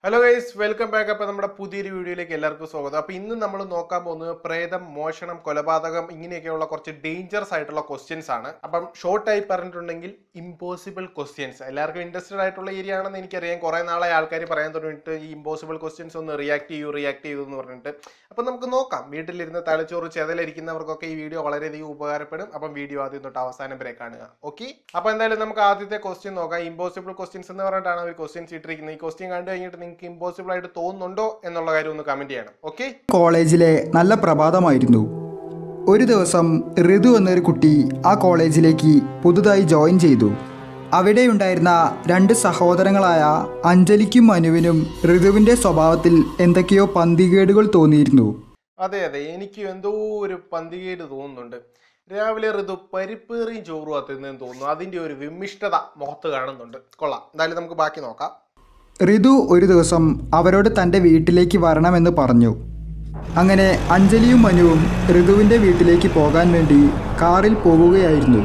Hello guys welcome back അപ്പോൾ നമ്മുടെ പുതിയൊരു വീഡിയോയിലേക്ക് എല്ലാവർക്കും സ്വാഗതം അപ്പോൾ ഇന്ന് നമ്മൾ നോക്കാൻ പോകുന്നത് പ്രേതം മോഷണം കൊലപാതകം ഇങ്ങനെയൊക്കെയുള്ള കുറച്ച് ഡേഞ്ചറസ് ആയിട്ടുള്ള ക്വസ്റ്റ്യൻസ് ആണ് അപ്പം ഷോർട്ടായി പറഞ്ഞിട്ടുണ്ടെങ്കിൽ ഇമ്പോസിബിൾ ക്വസ്റ്റ്യൻസ് എല്ലാവർക്കും ഇൻട്രസ്റ്റഡ് ആയിട്ടുള്ള ഏരിയ ആണെന്ന് എനിക്കറിയാം കുറേ നാളെ ആൾക്കാർ പറയാൻ തുടങ്ങിയിട്ട് ഈ ഇമ്പോസിബിൾ ക്വസ്റ്റ്യൻസ് ഒന്ന് റിയാക്ട് ചെയ്യൂ റിയാക്ട് ചെയ്യൂ എന്ന് പറഞ്ഞിട്ട് അപ്പം നമുക്ക് നോക്കാം വീട്ടിലിരുന്ന് തലച്ചോറ് ചെതലിരിക്കുന്നവർക്കൊക്കെ ഈ വീഡിയോ വളരെയധികം ഉപകാരപ്പെടും അപ്പം വീഡിയോ ആദ്യം തൊട്ട് അവസാനം വരെ കാണുക ഓക്കെ അപ്പോൾ എന്തായാലും നമുക്ക് ആദ്യത്തെ ക്വസ്റ്റ്യൻ നോക്കാം ഇമ്പോസിബിൾ ക്വസ്റ്റ്യൻസ് എന്ന് പറഞ്ഞിട്ടാണ് അവർ ക്വസ്റ്റ്യൻസ് ഇട്ടിരിക്കുന്നത് ഈ ക്വസ്റ്റ്യൻ കണ്ടു കഴിഞ്ഞിട്ട് നിങ്ങൾക്ക് ഇമ്പോസിബിൾ ആയിട്ട് തോന്നുന്നുണ്ടോ എന്നുള്ള കാര്യം ഒന്ന് കമന്റ് ചെയ്യണം ഓക്കെ കോളേജിലെ നല്ല പ്രഭാതമായിരുന്നു ഒരു ദിവസം ഋതു എന്നൊരു കുട്ടി ആ കോളേജിലേക്ക് പുതുതായി ജോയിൻ ചെയ്തു അവിടെയുണ്ടായിരുന്ന രണ്ട് സഹോദരങ്ങളായ അഞ്ജലിക്കും മനുവിനും ഋതുവിൻ്റെ സ്വഭാവത്തിൽ എന്തൊക്കെയോ പന്തികേടുകൾ തോന്നിയിരുന്നു അതെ അതെ എനിക്ക് എന്തോ ഒരു പന്തികേട് തോന്നുന്നുണ്ട് രാവിലെ ഋതു പരിപ്പേറിയും ചോറും തിന്നെന്ന് തോന്നുന്നു അതിന്റെ ഒരു വിമിഷ്ടത മുഖത്ത് കാണുന്നുണ്ട് കൊള്ളാം എന്തായാലും നമുക്ക് ബാക്കി നോക്കാം ഋതു ഒരു ദിവസം അവരോട് തൻ്റെ വീട്ടിലേക്ക് വരണമെന്ന് പറഞ്ഞു അങ്ങനെ അഞ്ജലിയും മനുവും ഋതുവിൻ്റെ വീട്ടിലേക്ക് പോകാൻ വേണ്ടി കാറിൽ പോവുകയായിരുന്നു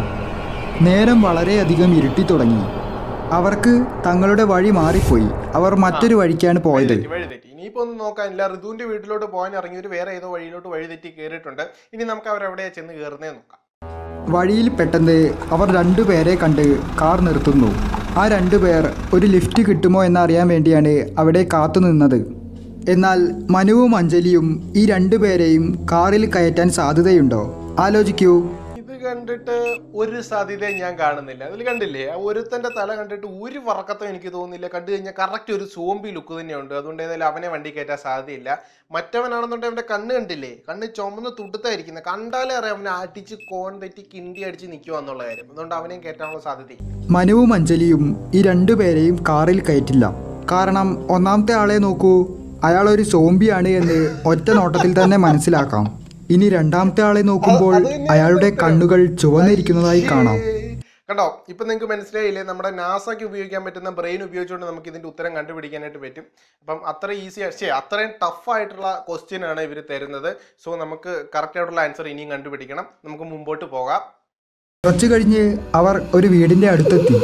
നേരം വളരെയധികം ഇരുട്ടി തുടങ്ങി അവർക്ക് തങ്ങളുടെ വഴി മാറിപ്പോയി അവർ മറ്റൊരു വഴിക്കാണ് പോയത് തെറ്റി വഴി തെറ്റി ഇനിയിപ്പോ ഒന്നും നോക്കാനില്ല ഋതുവിന്റെ വീട്ടിലോട്ട് പോകാൻ ഇറങ്ങിയവർ വേറെ ഏതോ വഴിയിലോട്ട് വഴി തെറ്റി കയറിയിട്ടുണ്ട് ഇനി നമുക്ക് അവരെവിടെയാ ചെന്ന് കയറുന്നേ നോക്കാം വഴിയിൽ പെട്ടെന്ന് അവർ രണ്ടുപേരെ കണ്ട് കാർ നിർത്തുന്നു ആ രണ്ടുപേർ ഒരു ലിഫ്റ്റ് കിട്ടുമോ എന്നറിയാൻ വേണ്ടിയാണ് അവിടെ കാത്തു നിന്നത് എന്നാൽ മനുവും അഞ്ജലിയും ഈ രണ്ടുപേരെയും കാറിൽ കയറ്റാൻ സാധ്യതയുണ്ടോ ആലോചിക്കൂ ഇത് കണ്ടിട്ട് ഒരു സാധ്യതയും ഞാൻ കാണുന്നില്ല അതിൽ കണ്ടില്ലേ ആ ഒരുത്തന്റെ തല കണ്ടിട്ട് ഒരു വറക്കത്തും എനിക്ക് തോന്നുന്നില്ല കണ്ടു കഴിഞ്ഞാൽ കറക്റ്റ് ഒരു സോംബി ലുക്ക് തന്നെയുണ്ട് അതുകൊണ്ട് ഏതായാലും അവനെ വണ്ടി കയറ്റാൻ സാധ്യതയില്ല മറ്റവനാണെന്നുണ്ടെങ്കിൽ അവന്റെ കണ്ണ് കണ്ടില്ലേ കണ്ണ് ചുമന്ന് തുടുത്തായിരിക്കുന്നത് കണ്ടാലേ അറിയാം അവനെ അടിച്ച് കോൺ തെറ്റി കിണ്ടി അടിച്ച് നിൽക്കുക എന്നുള്ള കാര്യം അതുകൊണ്ട് അവനെയും കയറ്റാനുള്ള സാധ്യതയില്ല മനുവും അഞ്ജലിയും ഈ രണ്ടുപേരെയും കാറിൽ കയറ്റില്ല കാരണം ഒന്നാമത്തെ ആളെ നോക്കൂ അയാൾ ഒരു സോംബിയാണ് എന്ന് ഒറ്റ നോട്ടത്തിൽ തന്നെ മനസ്സിലാക്കാം ഇനി രണ്ടാമത്തെ ആളെ നോക്കുമ്പോൾ അയാളുടെ കണ്ണുകൾ ചുവന്നിരിക്കുന്നതായി കാണാം ഏയ്. കണ്ടോ ഇപ്പൊ നിങ്ങൾക്ക് മനസ്സിലായില്ലേ നമ്മുടെ നാസയ്ക്ക് ഉപയോഗിക്കാൻ പറ്റുന്ന ബ്രെയിൻ ഉപയോഗിച്ചുകൊണ്ട് നമുക്ക് ഇതിന്റെ ഉത്തരം കണ്ടുപിടിക്കാനായിട്ട് പറ്റും അപ്പം അത്ര ഈസി ശരി അത്രയും ടഫ് ആയിട്ടുള്ള ക്വസ്റ്റ്യൻ ആണ് ഇവർ തരുന്നത് സോ നമുക്ക് കറക്റ്റ് ആയിട്ടുള്ള ആൻസർ ഇനിയും കണ്ടുപിടിക്കണം നമുക്ക് മുമ്പോട്ട് പോകാം കുറച്ചു കഴിഞ്ഞ് അവർ ഒരു വീടിന്റെ അടുത്തെത്തി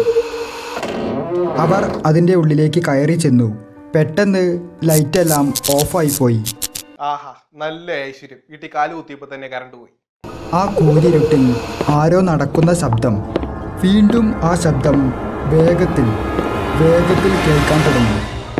അവർ അതിന്റെ ഉള്ളിലേക്ക് കയറി ചെന്നു പെട്ടെന്ന് ലൈറ്റെല്ലാം ഓഫായി പോയി ആഹാ നല്ല ഐശ്വര്യം വീട്ടിൽ കാല് കുത്തിയപ്പോൾ തന്നെ കറണ്ട് പോയി ആ കൂരിരുട്ടിൽ ആരോ നടക്കുന്ന ശബ്ദം വീണ്ടും ആ ശബ്ദം വേഗത്തിൽ വേഗത്തിൽ കേൾക്കാൻ തുടങ്ങി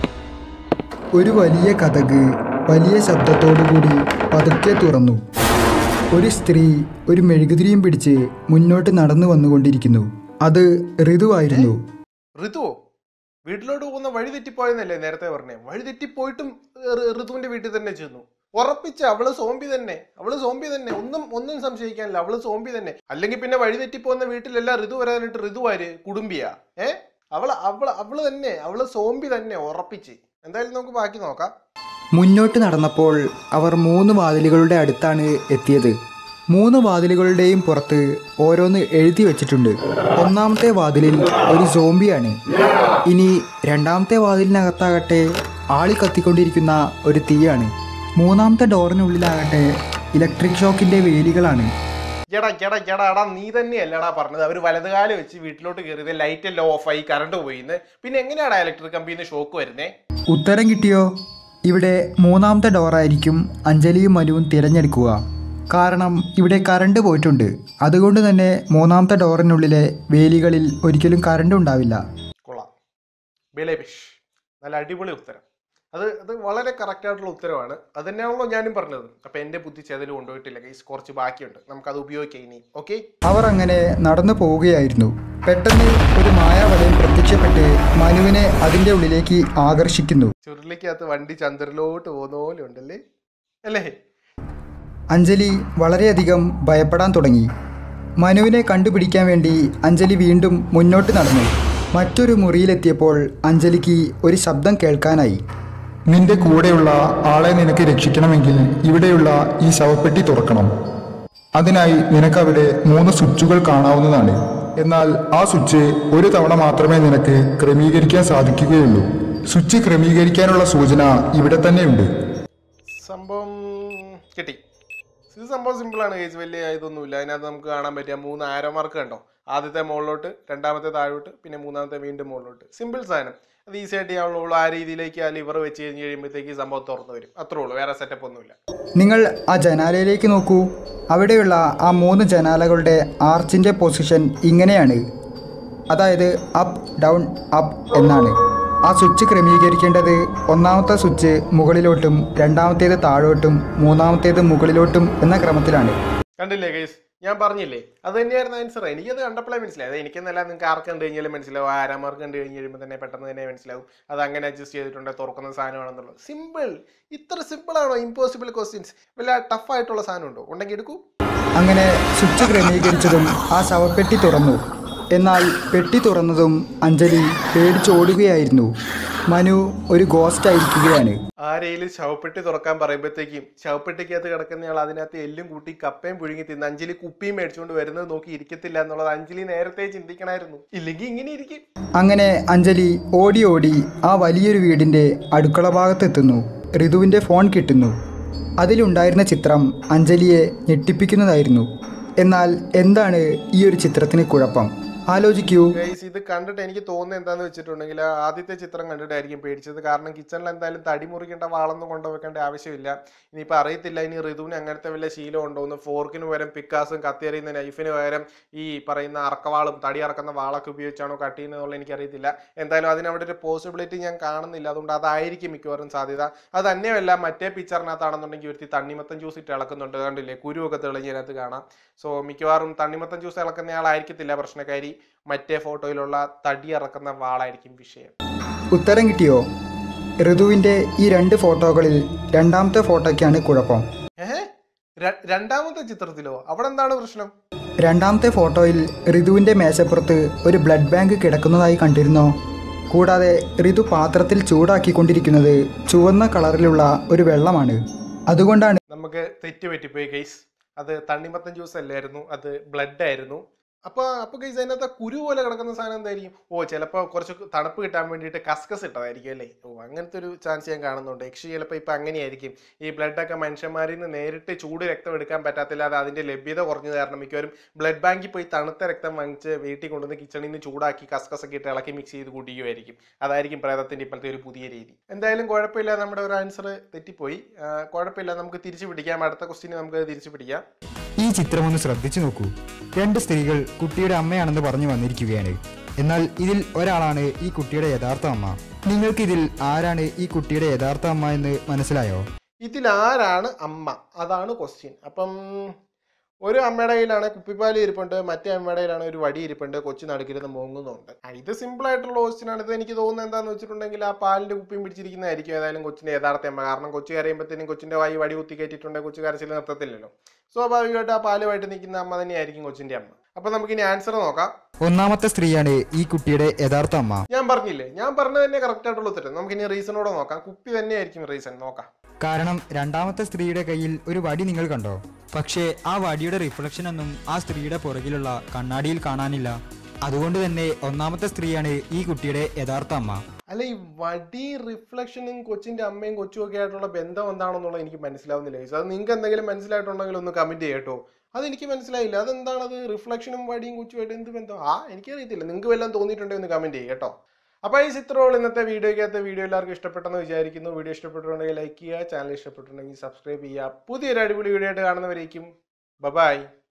ഒരു വലിയ കഥക് വലിയ ശബ്ദത്തോടുകൂടി പതുക്കെ തുറന്നു ഒരു സ്ത്രീ ഒരു മെഴുകുതിരിയും പിടിച്ച് മുന്നോട്ട് നടന്നു വന്നുകൊണ്ടിരിക്കുന്നു അത് ഋതുവായിരുന്നു ഋതുവോ വീട്ടിലോട്ട് പോകുന്ന വഴി തെറ്റിപ്പോയെന്നല്ലേ നേരത്തെ പറഞ്ഞേ വഴി തെറ്റിപ്പോയിട്ടും ഋ- ഋതുവിന്റെ വീട്ടിൽ തന്നെ ചെന്നു ഉറപ്പിച്ച അവള് സോംബി തന്നെ അവള് സോംബി തന്നെ ഒന്നും ഒന്നും സംശയിക്കാനില്ല അവള് സോംബി തന്നെ അല്ലെങ്കിൽ പിന്നെ വഴി തെറ്റിപ്പോകുന്ന വീട്ടിലെല്ലാം ഋതു വരാനായിട്ട് ഋതുവാര് കുടുംബിയാ ഏ അവള് അവള് അവള് തന്നെ അവള് സോംബി തന്നെ ഉറപ്പിച്ച് എന്തായാലും നമുക്ക് ബാക്കി നോക്കാം മുന്നോട്ട് നടന്നപ്പോൾ അവർ മൂന്ന് വാതിലുകളുടെ അടുത്താണ് എത്തിയത് മൂന്ന് വാതിലുകളുടെയും പുറത്ത് ഓരോന്ന് എഴുതി വെച്ചിട്ടുണ്ട് ഒന്നാമത്തെ വാതിലിൽ ഒരു സോംബിയാണ് ഇനി രണ്ടാമത്തെ വാതിലിനകത്താകട്ടെ ആളി കത്തിക്കൊണ്ടിരിക്കുന്ന ഒരു തീയാണ് മൂന്നാമത്തെ ഡോറിനുള്ളിലാകട്ടെ ഇലക്ട്രിക് ഷോക്കിൻ്റെ വേലികളാണ് എടാ എടാ എടാ എടാ നീ തന്നെയല്ലടാ പറഞ്ഞത് അവർ വലതുകാലം വെച്ച് വീട്ടിലോട്ട് കയറിയത് ലൈറ്റ് എല്ലാം ഓഫായി കറണ്ട് പോയിന്ന് പിന്നെ എങ്ങനെയാടാ ഇലക്ട്രിക് കമ്പിന്ന് ഷോക്ക് വരുന്നേ ഉത്തരം കിട്ടിയോ ഇവിടെ മൂന്നാമത്തെ ഡോറായിരിക്കും അഞ്ജലിയും മനുവും തിരഞ്ഞെടുക്കുക കാരണം ഇവിടെ കറണ്ട് പോയിട്ടുണ്ട് അതുകൊണ്ട് തന്നെ മൂന്നാമത്തെ ഡോറിനുള്ളിലെ വേലികളിൽ ഒരിക്കലും കറണ്ട് ഉണ്ടാവില്ല കൊള്ളാം ബിലേബിഷ് നല്ല അടിപൊളി ഉത്തരം അത് അത് വളരെ കറക്റ്റ് ആയിട്ടുള്ള ഉത്തരവാണ് അത് തന്നെയാണല്ലോ ഞാനും പറഞ്ഞത് അപ്പൊ എന്റെ ബുദ്ധി ചെതൽ കൊണ്ടുപോയിട്ടില്ല ഗൈസ് കുറച്ച് ബാക്കിയുണ്ട് നമുക്കത് ഉപയോഗിക്കാം ഇനി ഓക്കെ അവർ അങ്ങനെ നടന്നു പോവുകയായിരുന്നു പെട്ടെന്ന് ഒരു മായാവലയം പ്രത്യക്ഷപ്പെട്ട് മനുവിനെ അതിൻ്റെ ഉള്ളിലേക്ക് ആകർഷിക്കുന്നു ചുരുളിക്കകത്ത് വണ്ടി ചന്ദ്രനിലോട്ട് പോകുന്ന പോലെ ഉണ്ടല്ലേ അല്ലേ അഞ്ജലി വളരെയധികം ഭയപ്പെടാൻ തുടങ്ങി മനുവിനെ കണ്ടുപിടിക്കാൻ വേണ്ടി അഞ്ജലി വീണ്ടും മുന്നോട്ട് നടന്നു മറ്റൊരു മുറിയിലെത്തിയപ്പോൾ അഞ്ജലിക്ക് ഒരു ശബ്ദം കേൾക്കാനായി നിന്റെ കൂടെയുള്ള ആളെ നിനക്ക് രക്ഷിക്കണമെങ്കിൽ ഇവിടെയുള്ള ഈ ശവപ്പെട്ടി തുറക്കണം അതിനായി നിനക്കവിടെ മൂന്ന് സ്വിച്ചുകൾ കാണാവുന്നതാണ് എന്നാൽ ആ സ്വിച്ച് ഒരു തവണ മാത്രമേ നിനക്ക് ക്രമീകരിക്കാൻ സാധിക്കുകയുള്ളൂ സ്വിച്ച് ക്രമീകരിക്കാനുള്ള സൂചന ഇവിടെ തന്നെയുണ്ട് സംഭവം കിട്ടി ഇത് സംഭവം സിമ്പിളാണ് കേസ് വലിയ ഇതൊന്നുമില്ല അതിനകത്ത് നമുക്ക് കാണാൻ പറ്റിയ മൂന്ന് ആരോ മാർക്ക് കണ്ടോ ആദ്യത്തെ മുകളിലോട്ട് രണ്ടാമത്തെ താഴോട്ട് പിന്നെ മൂന്നാമത്തെ വീണ്ടും മുകളിലോട്ട് സിമ്പിൾ സാധനം അത് ഈസി ആയിട്ട് ചെയ്യാനുള്ളൂ ആ രീതിയിലേക്ക് ആ ലിവർ വെച്ച് കഴിഞ്ഞ് കഴിയുമ്പോഴത്തേക്ക് സംഭവം തുറന്നു വരും അത്രേ ഉള്ളൂ വേറെ സെറ്റപ്പ് ഒന്നുമില്ല നിങ്ങൾ ആ ജനാലയിലേക്ക് നോക്കൂ അവിടെയുള്ള ആ മൂന്ന് ജനാലകളുടെ ആർച്ചിൻ്റെ പൊസിഷൻ ഇങ്ങനെയാണ് അതായത് അപ്പ് ഡൗൺ അപ്പ് എന്നാണ് ആ സ്വിച്ച് ക്രമീകരിക്കേണ്ടത് ഒന്നാമത്തെ സ്വിച്ച് മുകളിലോട്ടും രണ്ടാമത്തേത് താഴോട്ടും മൂന്നാമത്തേത് മുകളിലോട്ടും എന്ന ക്രമത്തിലാണ് കണ്ടില്ലേ ഗൈസ് ഞാൻ പറഞ്ഞില്ലേ അത് തന്നെയായിരുന്നു ആൻസർ എനിക്കത് കണ്ടപ്പോഴേ മനസ്സിലായി അത് എനിക്കെന്നല്ല നിങ്ങൾക്ക് ആർക്ക് കണ്ടു കഴിഞ്ഞാലും മനസ്സിലാവും ആരാമാർക്ക് കണ്ടു കഴിഞ്ഞ് കഴിയുമ്പോൾ തന്നെ പെട്ടെന്ന് തന്നെ മനസ്സിലാവും അത് അങ്ങനെ അഡ്ജസ്റ്റ് ചെയ്തിട്ടുണ്ട് തുറക്കുന്ന സാധനമാണെന്നുള്ളത് സിമ്പിൾ ഇത്ര സിമ്പിൾ ആണോ ഇമ്പോസിബിൾ ക്വസ്റ്റ്യൻസ് വല്ല ടഫ് ആയിട്ടുള്ള സാധനം ഉണ്ടോ ഉണ്ടെങ്കിൽ എടുക്കൂ അങ്ങനെ സ്വിച്ച് ക്രമീകരിച്ചതും ആ ശവപ്പെട്ടി തുറന്നു എന്നാൽ പെട്ടി തുറന്നതും അഞ്ജലി പേടിച്ചോടുകയായിരുന്നു മനു ഒരു ഗോസ്റ്റ് ആയിരിക്കുകയാണ് ആരെയും ശവപ്പെട്ടി തുറക്കാൻ പറയുമ്പോഴത്തേക്കും ശവപ്പെട്ടിക്കകത്ത് കിടക്കുന്നയാൾ അതിനകത്ത് എല്ലും കൂട്ടി കപ്പയും പുഴുങ്ങി തിന്ന് അഞ്ജലി കുപ്പിയും മേടിച്ചുകൊണ്ട് വരുന്നത് നോക്കി ഇരിക്കത്തില്ല എന്നുള്ളത് അഞ്ജലി നേരത്തെ ചിന്തിക്കണമായിരുന്നു ഇല്ലെങ്കിൽ ഇങ്ങനെ ഇരിക്കും അങ്ങനെ അഞ്ജലി ഓടി ഓടി ആ വലിയൊരു വീടിൻ്റെ അടുക്കള ഭാഗത്തെത്തുന്നു ഋതുവിൻ്റെ ഫോൺ കിട്ടുന്നു അതിലുണ്ടായിരുന്ന ചിത്രം അഞ്ജലിയെ ഞെട്ടിപ്പിക്കുന്നതായിരുന്നു എന്നാൽ എന്താണ് ഈ ഒരു ചിത്രത്തിന് കുഴപ്പം ആലോചിക്കൂ ഗൈസ് ഇത് കണ്ടിട്ട് എനിക്ക് തോന്നുന്നത് എന്താന്ന് വെച്ചിട്ടുണ്ടെങ്കിൽ ആ ആദ്യത്തെ ചിത്രം കണ്ടിട്ടായിരിക്കും പേടിച്ചത് കാരണം കിച്ചണിൽ എന്തായാലും തടി മുറിക്കേണ്ട വാളൊന്നും കൊണ്ടുവെക്കേണ്ട ആവശ്യമില്ല ഇനിയിപ്പോൾ അറിയത്തില്ല ഇനി ഋതുവിന് അങ്ങനത്തെ വല്ല ശീലം ഉണ്ടോ എന്ന് ഫോർക്കിന് പകരം പിക്കാസും കത്തിയറിയുന്ന നൈഫിന് പകരം ഈ പറയുന്ന അറക്കവാളും തടി അറക്കുന്ന വാളൊക്കെ ഉപയോഗിച്ചാണോ കട്ട് ചെയ്യുന്നതെന്നുള്ള എനിക്കറിയത്തില്ല എന്തായാലും അതിനവിടെ ഒരു പോസിബിലിറ്റി ഞാൻ കാണുന്നില്ല അതുകൊണ്ട് അതായിരിക്കും മിക്കവാറും സാധ്യത അത് തന്നെയല്ല മറ്റേ പിക്ചറിനകത്താണെന്നുണ്ടെങ്കിൽ ഒരുത്തി തണ്ണിമത്തൻ ജ്യൂസ് ഇട്ട് ഇളക്കുന്നുണ്ട് കണ്ടില്ലേ കുരുവൊക്കെ തെളിഞ്ഞതിനകത്ത് കാണാം സോ മിക്കവാറും തണ്ണിമത്തൻ ജ്യൂസ് ഇളക്കുന്നയാളായിരിക്കത്തില്ല പ്രശ്നക്കാരി മറ്റേ ഫോട്ടോയിലുള്ള തടി ഇറക്കുന്ന വാളായിരിക്കും വിഷയം ഉത്തരം കിട്ടിയോ ഋതുവിൻ്റെ ഈ രണ്ട് ഫോട്ടോകളിൽ രണ്ടാമത്തെ ഫോട്ടോയ്ക്കാണ് കുഴപ്പം ഏഹ് രണ്ടാമത്തെ ചിത്രത്തിലോ അവിടെ എന്താണ് പ്രശ്നം രണ്ടാമത്തെ ഫോട്ടോയിൽ ഋതുവിൻ്റെ മേശപ്പുറത്ത് ഒരു ബ്ലഡ് ബാങ്ക് കിടക്കുന്നതായി കണ്ടിരുന്നോ കൂടാതെ ഋതു പാത്രത്തിൽ ചൂടാക്കിക്കൊണ്ടിരിക്കുന്നത് ചുവന്ന കളറിലുള്ള ഒരു വെള്ളമാണ് അതുകൊണ്ടാണ് നമുക്ക് തെറ്റ് പറ്റിപ്പോയി ഗൈസ് അത് തണ്ണിമത്തൻ ജ്യൂസ് അല്ലായിരുന്നു അത് ബ്ലഡ് ആയിരുന്നു അപ്പൊ അപ്പൊ ഗൈസ് അതിനകത്ത് ആ കുരു പോലെ കിടക്കുന്ന സാധനം എന്തായിരിക്കും ഓ ചിലപ്പോൾ കുറച്ച് തണുപ്പ് കിട്ടാൻ വേണ്ടിയിട്ട് കസ്കസ് ഇട്ടതായിരിക്കും അല്ലേ ഓ അങ്ങനത്തെ ഒരു ചാൻസ് ഞാൻ കാണുന്നുണ്ട് യക്ഷി ചിലപ്പോൾ ഇപ്പൊ അങ്ങനെയായിരിക്കും ഈ ബ്ലഡൊക്കെ മനുഷ്യന്മാരിൽ നിന്ന് നേരിട്ട് ചൂട് രക്തം എടുക്കാൻ പറ്റാത്തില്ല അത് അതിന്റെ ലഭ്യത കുറഞ്ഞു കാരണം മിക്കവരും ബ്ലഡ് ബാങ്കിൽ പോയി തണുത്ത രക്തം വാങ്ങിച്ച് വീട്ടിൽ കൊണ്ടുവന്ന് കിച്ചണിൽ നിന്ന് ചൂടാക്കി കസ്കസ് ഒക്കെ ഇട്ട് ഇളക്കി മിക്സ് ചെയ്ത് കൂട്ടിക്കുമായിരിക്കും അതായിരിക്കും പ്രേതത്തിന്റെ ഇപ്പോഴത്തെ ഒരു പുതിയ രീതി എന്തായാലും കുഴപ്പമില്ല നമ്മുടെ ഒരു ആൻസർ തെറ്റിപ്പോയി ആ, കുഴപ്പമില്ല നമുക്ക് തിരിച്ചു പിടിക്കാം അടുത്ത ക്വസ്റ്റിന് നമുക്ക് തിരിച്ചു പിടിക്കാം ഈ ചിത്രം ഒന്ന് ശ്രദ്ധിച്ചു നോക്കൂ രണ്ട് സ്ത്രീകൾ കുട്ടിയുടെ അമ്മയാണെന്ന് പറഞ്ഞു വന്നിരിക്കുകയാണ് എന്നാൽ ഇതിൽ ഒരാളാണ് ഈ കുട്ടിയുടെ യഥാർത്ഥ അമ്മ നിങ്ങൾക്കിതിൽ ആരാണ് ഈ കുട്ടിയുടെ യഥാർത്ഥ അമ്മ എന്ന് മനസ്സിലായോ ഇതിൽ ആരാണ് അമ്മ അതാണ് ക്വസ്റ്റ്യൻ അപ്പം ഒരു അമ്മയുടെ കയ്യിലാണ് കുപ്പിപ്പാല് ഇരിപ്പുണ്ട് മറ്റേ അമ്മയുടെ കയ്യിലാണ് ഒരു വടി ഇരിപ്പുണ്ട് കൊച്ചു നടുക്കിരുന്ന് മോങ്ങുന്നുണ്ട് ആ, ഇത് സിമ്പിൾ ആയിട്ടുള്ള ക്വസ്റ്റ്യൻ ആണ് ഇത് എനിക്ക് തോന്നുന്നത് എന്താന്ന് വെച്ചിട്ടുണ്ടെങ്കിൽ ആ പാലിന്റെ കുപ്പിയും പിടിച്ചിരിക്കുന്നതായിരിക്കും ഏതായാലും കൊച്ചിന്റെ യഥാർത്ഥ അമ്മ കാരണം കൊച്ചു കരയുമ്പോഴത്തേനും കൊച്ചിന്റെ വായി വടി കുത്തി കയറ്റിയിട്ടുണ്ടെങ്കിൽ കൊച്ചു കരച്ചിൽ നിർത്തത്തില്ലല്ലോ സ്വാഭാവികമായിട്ട് ആ പാലുമായിട്ട് നിൽക്കുന്ന അമ്മ തന്നെയായിരിക്കും കൊച്ചിന്റെ അമ്മ അപ്പൊ നമുക്കിനി ആൻസർ നോക്കാം ഒന്നാമത്തെ സ്ത്രീയാണ് ഈ കുട്ടിയുടെ യഥാർത്ഥ അമ്മ ഞാൻ പറഞ്ഞില്ലേ ഞാൻ പറഞ്ഞത് തന്നെ കറക്റ്റ് ആയിട്ടുള്ള ഉത്തരം നമുക്കിനി റീസണോടെ നോക്കാം കുപ്പി തന്നെയായിരിക്കും റീസൺ നോക്കാം കാരണം രണ്ടാമത്തെ സ്ത്രീയുടെ കയ്യിൽ ഒരു വടി നിങ്ങൾ കണ്ടോ പക്ഷേ ആ വടിയുടെ റിഫ്ലക്ഷൻ ഒന്നും ആ സ്ത്രീയുടെ പുറകിലുള്ള കണ്ണാടിയിൽ കാണാനില്ല അതുകൊണ്ട് തന്നെ ഒന്നാമത്തെ സ്ത്രീയാണ് ഈ കുട്ടിയുടെ യഥാർത്ഥ അമ്മ അല്ല ഈ വടി റിഫ്ലക്ഷനും കൊച്ചിന്റെ അമ്മയും കൊച്ചും ഒക്കെ ആയിട്ടുള്ള ബന്ധം എന്താണെന്നുള്ളത് എനിക്ക് മനസ്സിലാവുന്നില്ല guys. അത് നിങ്ങൾക്ക് എന്തെങ്കിലും മനസ്സിലായിട്ടുണ്ടെങ്കിൽ ഒന്ന് കമന്റ് ചെയ്യട്ടോ അതെനിക്ക് മനസ്സിലായില്ല അതെന്താണത് റിഫ്ലക്ഷനും വടിയും കൊച്ചുമായിട്ട് എന്ത് ബന്ധം ആ എനിക്കറിയത്തില്ല നിങ്ങൾക്ക് വല്ലതും തോന്നിയിട്ടുണ്ടെങ്കിൽ ഒന്ന് കമന്റ് ചെയ്യുക കേട്ടോ അപ്പോൾ ഈ ചിത്രമുള്ള ഇന്നത്തെ വീഡിയോയ്ക്കകത്ത് വീഡിയോ എല്ലാവർക്കും ഇഷ്ടപ്പെട്ടെന്ന് വിചാരിക്കുന്നു വീഡിയോ ഇഷ്ടപ്പെട്ടിട്ടുണ്ടെങ്കിൽ ലൈക്ക് ചെയ്യുക ചാനൽ ഇഷ്ടപ്പെട്ടിട്ടുണ്ടെങ്കിൽ സബ്സ്ക്രൈബ് ചെയ്യുക പുതിയൊരു അടിപൊളി വീഡിയോ ആയിട്ട് കാണുന്നവരേക്കും ബൈ